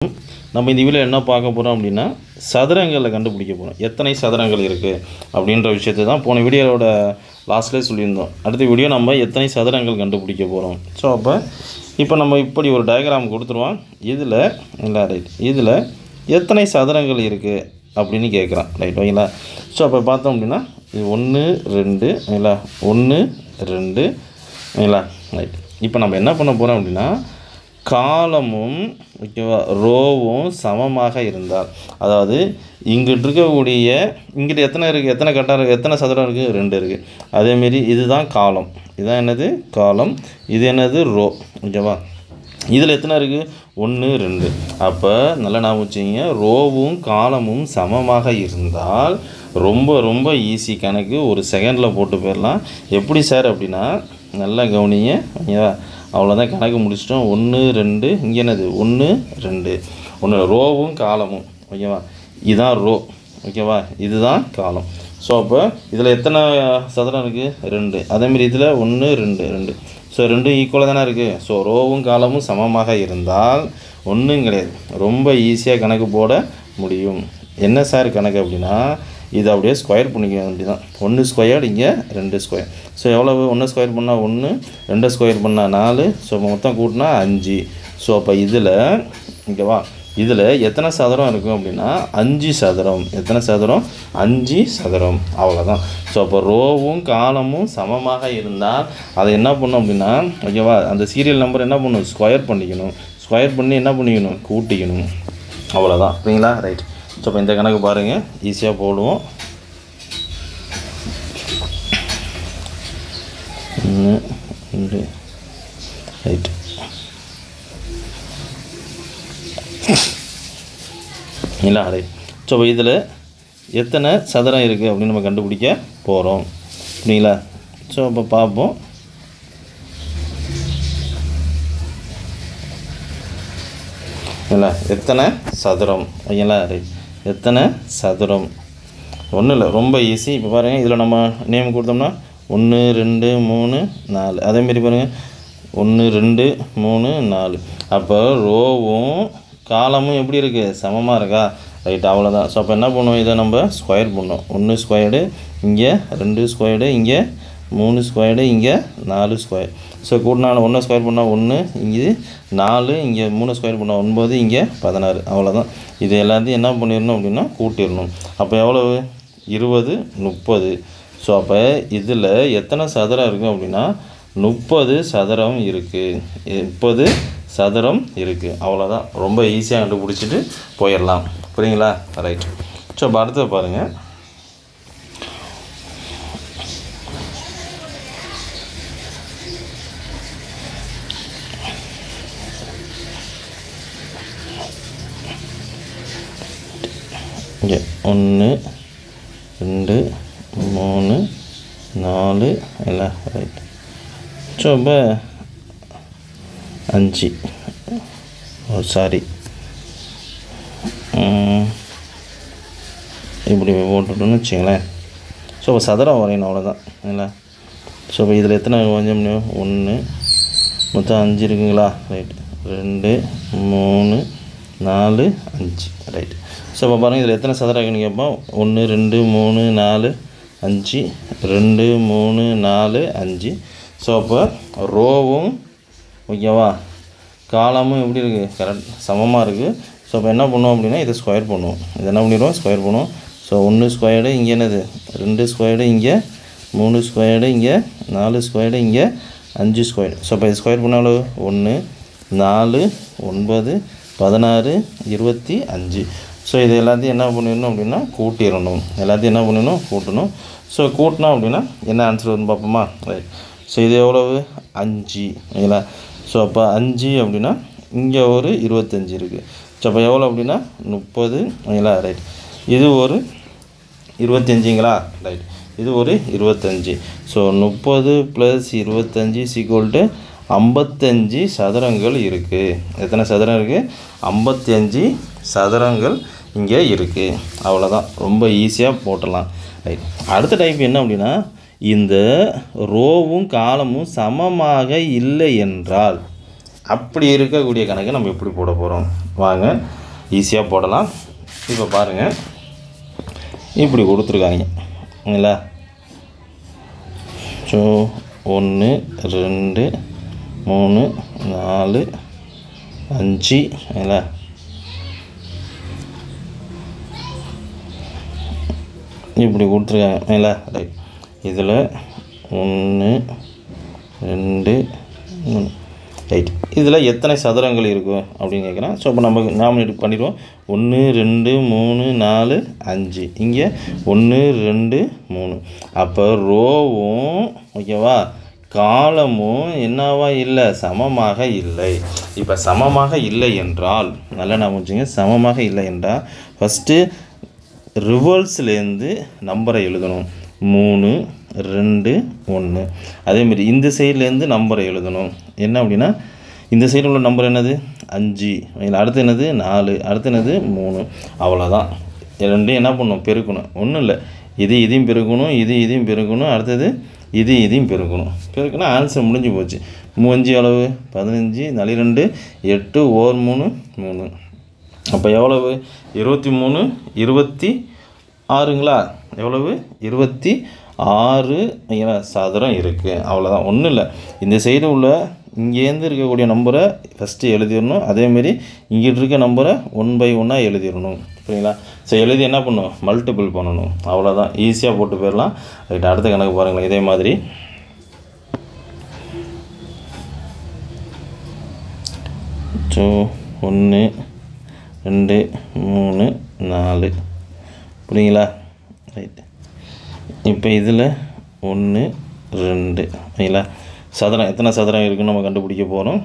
நம்ம இந்த வீடியோவில் என்ன பார்க்க போகிறோம் அப்படின்னா சதுரங்களை கண்டுபிடிக்க போகிறோம் எத்தனை சதுரங்கள் இருக்குது அப்படின்ற விஷயத்தை தான் போன வீடியோவோட லாஸ்ட்லேயே சொல்லியிருந்தோம் அடுத்த வீடியோ நம்ம எத்தனை சதுரங்கள் கண்டுபிடிக்க போகிறோம் ஸோ அப்போ இப்போ நம்ம இப்படி ஒரு டயக்ராம் கொடுத்துருவோம் இதில் இல்லை ரைட் இதில் எத்தனை சதுரங்கள் இருக்குது அப்படின்னு கேட்குறான் ரைட் ஓகேங்களா ஸோ அப்போ பார்த்தோம் அப்படின்னா இது ஒன்று ரெண்டு இல்லை ஒன்று ரெண்டு ஓகேங்களா ரைட் இப்போ நம்ம என்ன பண்ண போகிறோம் அப்படின்னா காலமும் ஓகேவா ரோவும் சமமாக இருந்தால் அதாவது இங்கிட்டு இருக்கக்கூடிய இங்கிட்டு எத்தனை இருக்குது எத்தனை கட்டம் இருக்குது எத்தனை சதுரம் இருக்குது ரெண்டு இருக்குது அதேமாரி இதுதான் காலம் இதுதான் என்னது காலம் இது என்னது ரோ ஓகேவா இதில் எத்தனை இருக்குது ஒன்று ரெண்டு அப்போ நல்லா ஞாபகம் வச்சுங்க ரோவும் காலமும் சமமாக இருந்தால் ரொம்ப ரொம்ப ஈஸி கணக்கு ஒரு செகண்டில் போட்டு போயிடலாம் எப்படி சார் அப்படின்னா நல்லா கவனிங்க ஓகேவா அவ்வளோதான் கணக்கு முடிச்சிட்டோம் ஒன்று ரெண்டு இங்கே என்னது ஒன்று ரெண்டு ஒன்று ரோவும் காலமும் ஓகேவா இதுதான் ரோ ஓகேவா இதுதான் காலம் ஸோ அப்போ இதில் எத்தனை சதுரம் இருக்குது ரெண்டு அதேமாரி இதில் ஒன்று ரெண்டு ரெண்டு ஸோ ரெண்டும் ஈக்குவலாக தானே இருக்குது ஸோ ரோவும் காலமும் சமமாக இருந்தால் ஒன்றும் கிடையாது ரொம்ப ஈஸியாக கணக்கு போட முடியும் என்ன சார் கணக்கு அப்படின்னா இது அப்படியே ஸ்கொயர் பண்ணிக்க வேண்டியதான் ஒன்று ஸ்கொயர் இங்கே ரெண்டு ஸ்கொயர் ஸோ எவ்வளவு ஒன்று ஸ்கொயர் பண்ணால் ஒன்று ரெண்டு ஸ்கொயர் பண்ணால் நாலு ஸோ மொத்தம் கூட்டினா அஞ்சு ஸோ அப்போ இதில் இங்கேவா இதில் எத்தனை சதுரம் இருக்கும் அப்படின்னா அஞ்சு சதுரம் எத்தனை சதுரம் அஞ்சு சதுரம் அவ்வளோதான் ஸோ அப்போ ரோவும் காலமும் சமமாக இருந்தால் அதை என்ன பண்ணும் அப்படின்னா ஓகேவா அந்த சீரியல் நம்பர் என்ன பண்ணணும் ஸ்கொயர் பண்ணிக்கணும் ஸ்கொயர் பண்ணி என்ன பண்ணிக்கணும் கூட்டிக்கணும் அவ்வளோதான் சரிங்களா ரைட் ஸோ இப்போ இந்த கணக்கு பாருங்கள் ஈஸியாக போடுவோம் ஒன்று ரெண்டு ரைட் இல்லை ரைட் ஸோ இப்போ இதில் எத்தனை சதுரம் இருக்குது அப்படின்னு நம்ம கண்டுபிடிக்க போகிறோம் சரிங்களா ஸோ இப்போ பார்ப்போம் இல்லை எத்தனை சதுரம் ஓகேங்களா ரைட் எத்தனை சதுரம் ஒன்றும் இல்லை ரொம்ப ஈஸி இப்போ பாருங்கள் இதில் நம்ம நேம் கொடுத்தோம்னா ஒன்று ரெண்டு மூணு நாலு அதேமாரி பாருங்கள் ஒன்று ரெண்டு மூணு நாலு அப்போ ரோவும் காலமும் எப்படி இருக்குது சமமாக இருக்கா ரைட் அவ்வளோதான் ஸோ அப்போ என்ன பண்ணுவோம் இதை நம்ம ஸ்கொயர் பண்ணோம் ஒன்று ஸ்கொயர்டு இங்கே ரெண்டு ஸ்கொயர்டு இங்கே மூணு ஸ்கொயர்டு இங்கே நாலு ஸ்கொயர் ஸோ கூட்டினா ஒன்று ஸ்கொயர் பண்ணால் ஒன்று இங்கே நாலு இங்கே மூணு ஸ்கொயர் பண்ணால் ஒன்பது இங்கே பதினாறு அவ்வளோதான் இது எல்லாத்தையும் என்ன பண்ணிடணும் அப்படின்னா கூட்டிடணும் அப்போ எவ்வளவு இருபது முப்பது ஸோ அப்போ இதில் எத்தனை சதுரம் இருக்கும் அப்படின்னா முப்பது சதுரம் இருக்குது முப்பது சதுரம் இருக்குது அவ்வளோதான் ரொம்ப ஈஸியாக கண்டுபிடிச்சிட்டு போயிடலாம் புரியுங்களா ரைட் ஸோ இப்போ அடுத்து பாருங்கள் இங்கே ஒன்று ரெண்டு மூணு நாலு எல்லாம் ரைட் ஸோ இப்போ அஞ்சு ஓ சாரி இப்படி போட்டுட்டோன்னு வச்சுங்களேன் ஸோ இப்போ சதுரம் வரையணும் அவ்வளோதான் இல்லை ஸோ இப்போ இதில் எத்தனை கொஞ்சம் ஒன்று மொத்தம் அஞ்சு இருக்குங்களா ரைட் ரெண்டு மூணு நாலு அஞ்சு ரைட் ஸோ இப்போ பாருங்கள் இதில் எத்தனை சதுரம் இருக்குன்னு கேட்போம் ஒன்று ரெண்டு மூணு நாலு அஞ்சு ரெண்டு மூணு நாலு அஞ்சு ஸோ அப்போ ரோவும் ஓகேவா காலமும் எப்படி இருக்குது கரெக்ட் சமமாக இருக்குது ஸோ அப்போ என்ன பண்ணுவோம் அப்படின்னா இதை ஸ்கொயர் பண்ணுவோம் இது என்ன பண்ணிடுவோம் ஸ்கொயர் பண்ணுவோம் ஸோ ஒன்று ஸ்கொயர்டு இங்கே என்னது ரெண்டு ஸ்கொயர்டு இங்கே மூணு ஸ்கொயர்டு இங்கே நாலு ஸ்கொயர்டு இங்கே அஞ்சு ஸ்கொயர் ஸோ இப்போ இது ஸ்கொயர் பண்ணாலும் ஒன்று நாலு ஒன்பது பதினாறு இருபத்தி அஞ்சு ஸோ இது எல்லாத்தையும் என்ன பண்ணிடணும் அப்படின்னா கூட்டிடணும் எல்லாத்தையும் என்ன பண்ணணும் கூட்டணும் ஸோ கூட்டினோம் அப்படின்னா என்ன ஆன்சர் வரும்னு பார்ப்போமா ரைட் ஸோ இது எவ்வளவு அஞ்சு ஓகேங்களா ஸோ அப்போ அஞ்சு அப்படின்னா இங்கே ஒரு இருபத்தஞ்சி இருக்குது ஸோ அப்போ எவ்வளோ அப்படின்னா முப்பது ஓகேங்களா ரைட் இது ஒரு இருபத்தஞ்சிங்களா ரைட் இது ஒரு இருபத்தஞ்சி ஸோ முப்பது ப்ளஸ் இருபத்தஞ்சி சீக்குவல் டு ஐம்பத்தஞ்சு சதுரங்கள் இருக்குது எத்தனை சதுரம் இருக்குது ஐம்பத்தஞ்சு சதுரங்கள் இங்கே இருக்குது அவ்வளோதான் ரொம்ப ஈஸியாக போட்டலாம் ரைட் அடுத்த டைப் என்ன அப்படின்னா இந்த ரோவும் காலமும் சமமாக இல்லை என்றால் அப்படி இருக்கக்கூடிய கணக்கு நம்ம எப்படி போட போகிறோம் வாங்க ஈஸியாக போடலாம் இப்போ பாருங்கள் இப்படி கொடுத்துருக்காங்க இல்லைங்களா ஸோ ஒன்று ரெண்டு மூணு நாலு அஞ்சு இல்லை இப்படி கொடுத்துருக்காங்க இல்லை ரைட் இதில் ஒன்று ரெண்டு மூணு ரைட் இதில் எத்தனை சதுரங்கள் இருக்கும் அப்படின்னு கேட்குறேன் ஸோ இப்போ நம்ம நாமினேட் பண்ணிடுவோம் ஒன்று ரெண்டு மூணு நாலு அஞ்சு இங்கே ஒன்று ரெண்டு மூணு அப்போ ரோவும் ஓகேவா காலமும் என்னவா இல்லை சமமாக இல்லை இப்போ சமமாக இல்லை என்றால் நல்லா நான் வச்சுங்க சமமாக இல்லை என்றால் ஃபஸ்ட்டு ரிவர்ஸ்லேருந்து நம்பரை எழுதணும் மூணு ரெண்டு ஒன்று அதேமாரி இந்த சைட்லேருந்து நம்பரை எழுதணும் என்ன அப்படின்னா இந்த சைடு உள்ள நம்பர் என்னது அஞ்சு இதில் அடுத்து என்னது நாலு அடுத்து என்னது மூணு அவ்வளோதான் ரெண்டையும் என்ன பண்ணணும் பெருக்கணும் ஒன்றும் இல்லை இது இதையும் பெருக்கணும் இது இதையும் பெருக்கணும் அடுத்தது இது இதையும் பெருக்கணும் பெருக்கினா ஆன்சர் முடிஞ்சு போச்சு மூஞ்சு அளவு பதினஞ்சு நாலு ரெண்டு எட்டு ஓர் மூணு மூணு அப்போ எவ்வளவு இருபத்தி மூணு இருபத்தி ஆறுங்களா எவ்வளவு இருபத்தி ஆறு ஐயா, சதுரம் இருக்குது அவ்வளோதான் ஒன்றும் இல்லை இந்த சைடு உள்ள இங்கேருந்து இருக்கக்கூடிய நம்பரை ஃபஸ்ட்டு எழுதிடணும் அதேமாரி இங்கிட்டு இருக்க நம்பரை ஒன் பை ஒன்னாக எழுதிடணும் சரிங்களா ஸோ எழுதி என்ன பண்ணணும் மல்டிபிள் பண்ணணும் அவ்வளோதான் ஈஸியாக போட்டு போயிடலாம் ரைட் அடுத்த கணக்கு பாருங்களேன் இதே மாதிரி ஸோ ஒன்று ரெண்டு மூணு நாலு புரியுங்களா ரைட் இப்போ இதில் ஒன்று ரெண்டு சரிங்களா சதுரம் எத்தனை சதுரம் இருக்குன்னு நம்ம கண்டுபிடிக்க போகிறோம்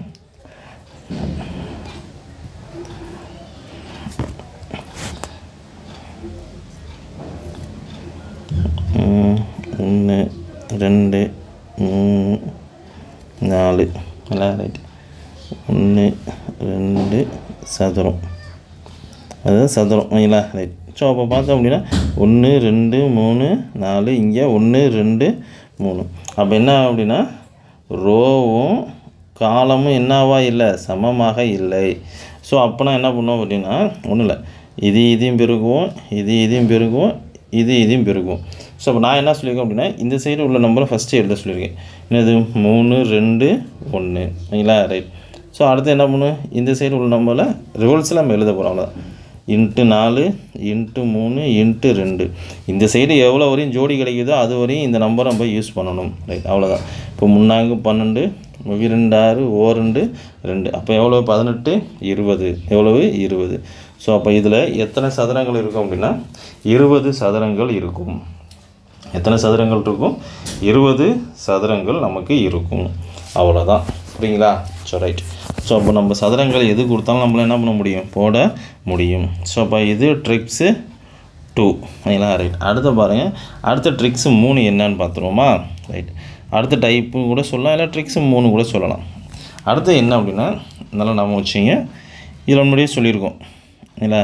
ஒன்று ரெண்டு மூணு நாலு இல்லை ரைட் ஒன்று ரெண்டு சதுரம் அதாவது சதுரம் சரிங்களா ரைட் ஸோ அப்போ பார்த்தோம் அப்படின்னா ஒன்று ரெண்டு மூணு நாலு இங்கே ஒன்று ரெண்டு மூணு அப்போ என்ன அப்படின்னா ரோவும் காலமும் என்னவா இல்லை சமமாக இல்லை ஸோ அப்போனா என்ன பண்ணுவோம் அப்படின்னா ஒன்றும் இல்லை இது இதையும் பெருக்குவோம் இது இதையும் பெருக்குவோம் இது இதையும் பெருக்குவோம் ஸோ அப்போ நான் என்ன சொல்லியிருக்கேன் அப்படின்னா இந்த சைடு உள்ள நம்பரை ஃபஸ்ட்டு எழுத சொல்லியிருக்கேன் என்னது மூணு ரெண்டு ஒன்று சரிங்களா ரைட் ஸோ அடுத்து என்ன பண்ணும் இந்த சைடு உள்ள நம்பரில் ரிவல்ஸில் நம்ம எழுத போகிறோம் அவ்வளோதான் இன்ட்டு நாலு இன்ட்டு மூணு இன்ட்டு ரெண்டு இந்த சைடு எவ்வளோ வரையும் ஜோடி கிடைக்குதோ அது வரையும் இந்த நம்பரை நம்ம யூஸ் பண்ணணும் ரைட் அவ்வளோதான் இப்போ முன்னாங்க பன்னெண்டு ரெண்டு ஆறு ஓ ரெண்டு ரெண்டு அப்போ எவ்வளோ பதினெட்டு இருபது எவ்வளவு இருபது ஸோ அப்போ இதில் எத்தனை சதுரங்கள் இருக்கும் அப்படின்னா இருபது சதுரங்கள் இருக்கும் எத்தனை சதுரங்கள் இருக்கும் இருபது சதுரங்கள் நமக்கு இருக்கும் அவ்வளோதான் புரியுங்களா ஸோ ரைட் ஸோ அப்போ நம்ம சதுரங்கள் எது கொடுத்தாலும் நம்மளால் என்ன பண்ண முடியும் போட முடியும் ஸோ அப்போ இது ட்ரிக்ஸு டூ சரிங்களா ரைட் அடுத்து பாருங்கள் அடுத்த ட்ரிக்ஸு மூணு என்னன்னு பார்த்துருவோமா ரைட் அடுத்த டைப்பு கூட சொல்லலாம் இல்லை ட்ரிக்ஸு மூணு கூட சொல்லலாம் அடுத்து என்ன அப்படின்னா நல்லா நம்ம வச்சிங்க இதில் முன்னாடியே சொல்லியிருக்கோம் இல்லை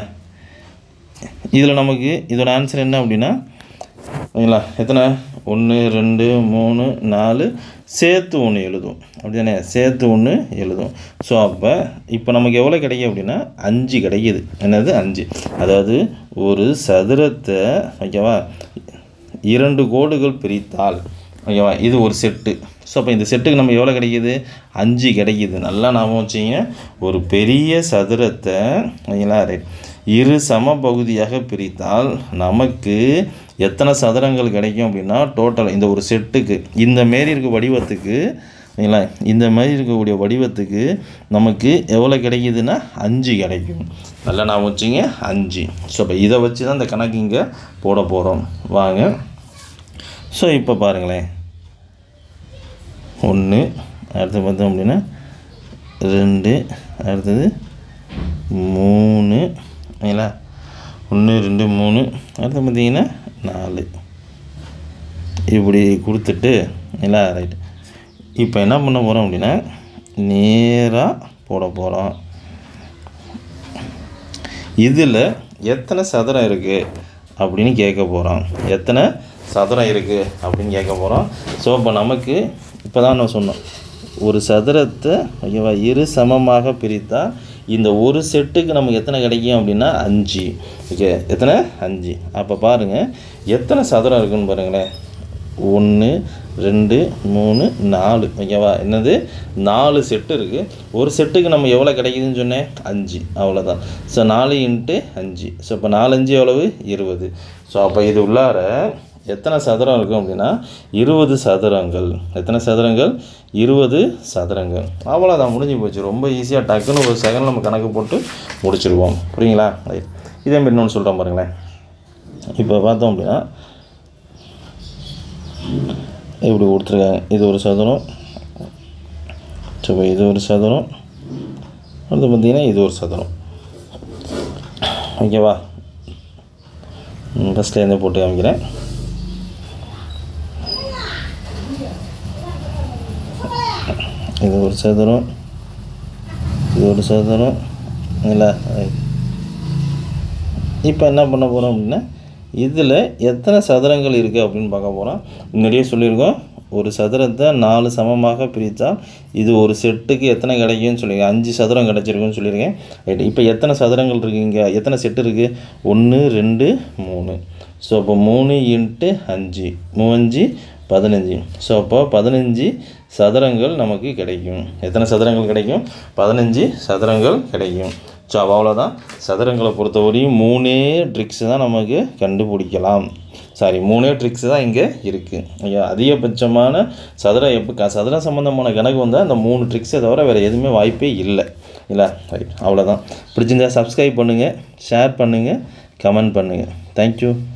இதில் நமக்கு இதோட ஆன்சர் என்ன அப்படின்னா ஓகேங்களா எத்தனை ஒன்று ரெண்டு மூணு நாலு சேர்த்து ஒன்று எழுதும் அப்படி தானே சேர்த்து ஒன்று எழுதும் ஸோ அப்போ இப்போ நமக்கு எவ்வளோ கிடைக்கும் அப்படின்னா அஞ்சு கிடைக்குது என்னது அஞ்சு அதாவது ஒரு சதுரத்தை ஓகேவா இரண்டு கோடுகள் பிரித்தால் ஓகேவா இது ஒரு செட்டு ஸோ அப்போ இந்த செட்டுக்கு நம்ம எவ்வளோ கிடைக்குது அஞ்சு கிடைக்குது நல்லா ஞாபகம் வச்சிங்க ஒரு பெரிய சதுரத்தை ஓகேங்களா ரைட் இரு சம பகுதியாக பிரித்தால் நமக்கு எத்தனை சதுரங்கள் கிடைக்கும் அப்படின்னா டோட்டல் இந்த ஒரு செட்டுக்கு இந்த மாரி இருக்க வடிவத்துக்கு சரிங்களா இந்த மாதிரி இருக்கக்கூடிய வடிவத்துக்கு நமக்கு எவ்வளோ கிடைக்குதுன்னா அஞ்சு கிடைக்கும் நல்லா நான் வச்சுங்க அஞ்சு ஸோ இப்போ இதை வச்சு தான் இந்த கணக்கு இங்கே போட போகிறோம் வாங்க ஸோ இப்போ பாருங்களேன் ஒன்று அடுத்து பார்த்தோம் அப்படின்னா ரெண்டு அடுத்தது மூணு சரிங்களா ஒன்று ரெண்டு மூணு அடுத்து பார்த்தீங்கன்னா நாலு இப்படி கொடுத்துட்டு இல்லை ரைட் இப்போ என்ன பண்ண போகிறோம் அப்படின்னா நேராக போட போகிறோம் இதில் எத்தனை சதுரம் இருக்குது அப்படின்னு கேட்க போகிறோம் எத்தனை சதுரம் இருக்குது அப்படின்னு கேட்க போகிறோம் ஸோ இப்போ நமக்கு இப்போ தான் நான் சொன்னோம் ஒரு சதுரத்தை ஓகேவா இரு சமமாக பிரித்தால் இந்த ஒரு செட்டுக்கு நமக்கு எத்தனை கிடைக்கும் அப்படின்னா அஞ்சு ஓகே எத்தனை அஞ்சு அப்போ பாருங்கள் எத்தனை சதுரம் இருக்குன்னு பாருங்களேன் ஒன்று ரெண்டு மூணு நாலு ஓகேவா என்னது நாலு செட்டு இருக்குது ஒரு செட்டுக்கு நம்ம எவ்வளோ கிடைக்குதுன்னு சொன்னேன் அஞ்சு அவ்வளோதான் ஸோ நாலு இன்ட்டு அஞ்சு ஸோ இப்போ நாலஞ்சு எவ்வளவு இருபது ஸோ அப்போ இது உள்ளார எத்தனை சதுரம் இருக்கும் அப்படின்னா இருபது சதுரங்கள் எத்தனை சதுரங்கள் இருபது சதுரங்கள் அவ்வளோதான் முடிஞ்சு போச்சு ரொம்ப ஈஸியாக டக்குன்னு ஒரு செகண்ட் நம்ம கணக்கு போட்டு முடிச்சிருவோம் புரியுங்களா ரைட் இதே மாதிரி இன்னொன்று சொல்கிறேன் பாருங்களேன் இப்போ பார்த்தோம் அப்படின்னா இப்படி கொடுத்துருக்காங்க இது ஒரு சதுரம் ஸோ இப்போ இது ஒரு சதுரம் அடுத்து பார்த்தீங்கன்னா இது ஒரு சதுரம் ஓகேவா ஃபஸ்ட்லேருந்து போட்டு காமிக்கிறேன் இது ஒரு சதுரம் இது ஒரு சதுரம் இல்லை இப்போ என்ன பண்ண போகிறோம் அப்படின்னா இதில் எத்தனை சதுரங்கள் இருக்குது அப்படின்னு பார்க்க போகிறோம் முன்னாடியே சொல்லியிருக்கோம் ஒரு சதுரத்தை நாலு சமமாக பிரித்தால் இது ஒரு செட்டுக்கு எத்தனை கிடைக்கும்னு சொல்லியிருக்கேன் அஞ்சு சதுரம் கிடச்சிருக்குன்னு சொல்லியிருக்கேன் ரைட் இப்போ எத்தனை சதுரங்கள் இருக்குது இங்கே எத்தனை செட்டு இருக்குது ஒன்று ரெண்டு மூணு ஸோ அப்போ மூணு இன்ட்டு அஞ்சு மூவஞ்சு பதினஞ்சு ஸோ அப்போ பதினஞ்சு சதுரங்கள் நமக்கு கிடைக்கும் எத்தனை சதுரங்கள் கிடைக்கும் பதினஞ்சு சதுரங்கள் கிடைக்கும் ஸோ அவ்வளோதான் சதுரங்களை பொறுத்தவரையும் மூணே ட்ரிக்ஸ் தான் நமக்கு கண்டுபிடிக்கலாம் சாரி மூணே ட்ரிக்ஸ் தான் இங்கே இருக்குது ஐயா அதிகபட்சமான சதுரம் எப்போ க சதுரம் சம்மந்தமான கணக்கு வந்தால் அந்த மூணு ட்ரிக்ஸை தவிர வேறு எதுவுமே வாய்ப்பே இல்லை இல்லை ரைட் அவ்வளோதான் பிடிச்சிருந்தா சப்ஸ்கிரைப் பண்ணுங்கள் ஷேர் பண்ணுங்கள் கமெண்ட் பண்ணுங்கள் தேங்க்யூ